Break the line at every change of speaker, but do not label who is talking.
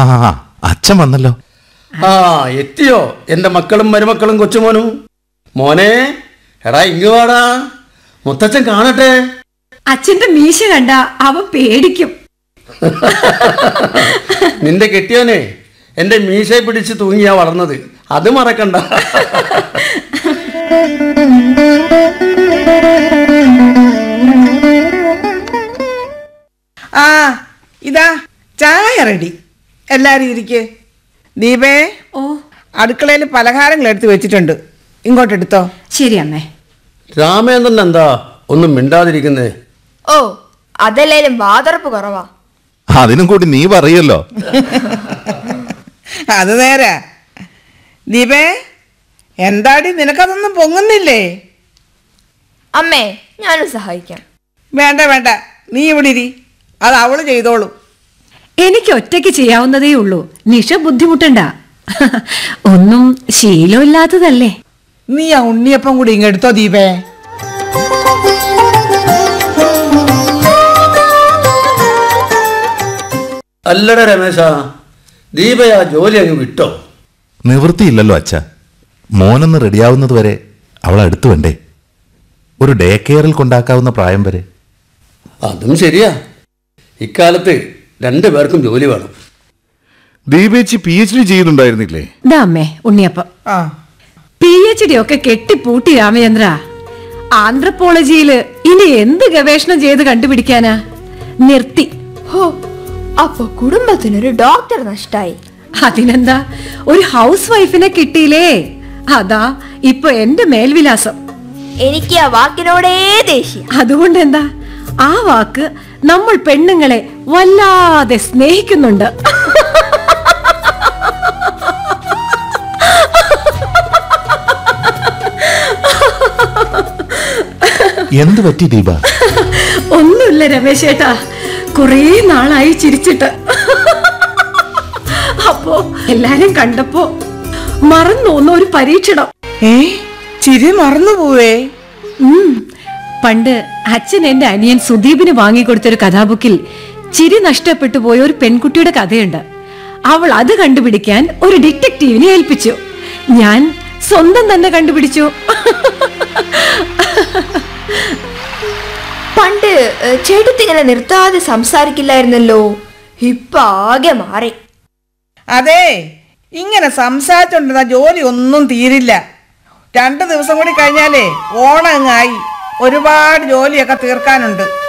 ആ ആ, അച്ഛൻ വന്നല്ലോ
ആ എത്തിയോ എന്റെ മക്കളും മരുമക്കളും കൊച്ചുമോനും മോനെ എടാ ഇങ്ങ് വാടാ മുത്തച്ഛൻ കാണട്ടെ
അച്ഛന്റെ മീശ കണ്ട അവൻ പേടിക്കും
നിന്റെ കെട്ടിയോനെ എന്റെ മീശയെ പിടിച്ച് തൂങ്ങിയാ വളർന്നത് അത് മറക്കണ്ട
ആ ഇതാ ചായ റെഡി എല്ലാരും ഇരിക്ക് ദീപേ
ഓ
അടുക്കളയിൽ പലഹാരങ്ങൾ എടുത്ത് വെച്ചിട്ടുണ്ട് ഇങ്ങോട്ട് എടുത്തോ
ശരി അമ്മേ
രാമേന്ദ്രൻ എന്താ ഒന്നും മിണ്ടാതിരിക്കുന്നേ
ഓ അതല്ലേലും വാതറപ്പ് കുറവാ
അതിനും കൂടി നീ പറയല്ലോ
അത് നേരാ ദീപേ എന്താടി നിനക്കതൊന്നും പൊങ്ങുന്നില്ലേ
അമ്മേ ഞാനും സഹായിക്കാം
വേണ്ട വേണ്ട നീ ഇവിടെ ഇരി അത് അവള് ചെയ്തോളും
എനിക്ക് ഒറ്റയ്ക്ക് ചെയ്യാവുന്നതേ ഉള്ളൂ നിഷ ബുദ്ധിമുട്ടണ്ട ഒന്നും ശീലമില്ലാത്തതല്ലേ
നീ ആ ഉണ്ണിയപ്പം കൂടി ഇങ്ങെടുത്തോ ദീപേ
അല്ലട രമേശ ദീപയാ ജോലി അങ്ങ് വിട്ടോ
നിവൃത്തിയില്ലല്ലോ അച്ഛ മോനൊന്ന് റെഡിയാവുന്നത് വരെ അവൾ അടുത്ത് വേണ്ടേ ഒരു ഡേ കെയറിൽ കൊണ്ടാക്കാവുന്ന പ്രായം വരെ
അതും ശരിയാ ഇക്കാലത്ത് രണ്ടു പേർക്കും ജോലി വേണം
ദീപേച്ചി പി എച്ച് ഡി ചെയ്യുന്നുണ്ടായിരുന്നില്ലേ
ഇതാ അമ്മേ ഉണ്ണിയപ്പം
ആ
പി എച്ച് ഡി ഒക്കെ കെട്ടിപ്പൂട്ടി രാമചന്ദ്ര ആന്ത്രപ്പോളജിയില് ഇനി എന്ത് ഗവേഷണം ചെയ്ത് കണ്ടുപിടിക്കാനാ നിർത്തി
ഹോ അപ്പൊ കുടുംബത്തിനൊരു ഡോക്ടർ നഷ്ടായി
അതിനെന്താ ഒരു ഹൗസ് വൈഫിനെ കിട്ടിയില്ലേ അതാ ഇപ്പൊ എന്റെ മേൽവിലാസം
എനിക്ക് ആ വാക്കിനോടേ ദേഷ്യം
അതുകൊണ്ട് എന്താ ആ വാക്ക് നമ്മൾ പെണ്ണുങ്ങളെ വല്ലാതെ സ്നേഹിക്കുന്നുണ്ട്
എന്ത് പറ്റി ദീപ
ഒന്നുമില്ല രമേശേട്ടാ കുറേ നാളായി ചിരിച്ചിട്ട് അപ്പോ എല്ലാരും കണ്ടപ്പോ മറന്നു പോന്ന ഒരു പരീക്ഷണം
ഏ ചിരി മറന്നു പോവേ
ഉം. പണ്ട് അച്ഛൻ എന്റെ അനിയൻ സുദീപിന് വാങ്ങിക്കൊടുത്തൊരു കഥാബുക്കിൽ ചിരി നഷ്ടപ്പെട്ടു പോയ ഒരു പെൺകുട്ടിയുടെ കഥയുണ്ട് അവൾ അത് കണ്ടുപിടിക്കാൻ ഒരു ഡിറ്റക്റ്റീവിനെ ഏൽപ്പിച്ചു ഞാൻ സ്വന്തം തന്നെ കണ്ടുപിടിച്ചു
പണ്ട് ഏഹ്, ചേട്ടത്തി ഇങ്ങനെ നിർത്താതെ സംസാരിക്കില്ലായിരുന്നല്ലോ ഇപ്പൊ ആകെ മാറി
അതെ ഇങ്ങനെ സംസാരിച്ചോണ്ടിരുന്ന ജോലി ഒന്നും തീരില്ല രണ്ടു ദിവസം കൂടി കഴിഞ്ഞാലേ ഓണം അങ്ങായി ഒരുപാട് ജോലിയൊക്കെ തീർക്കാനുണ്ട്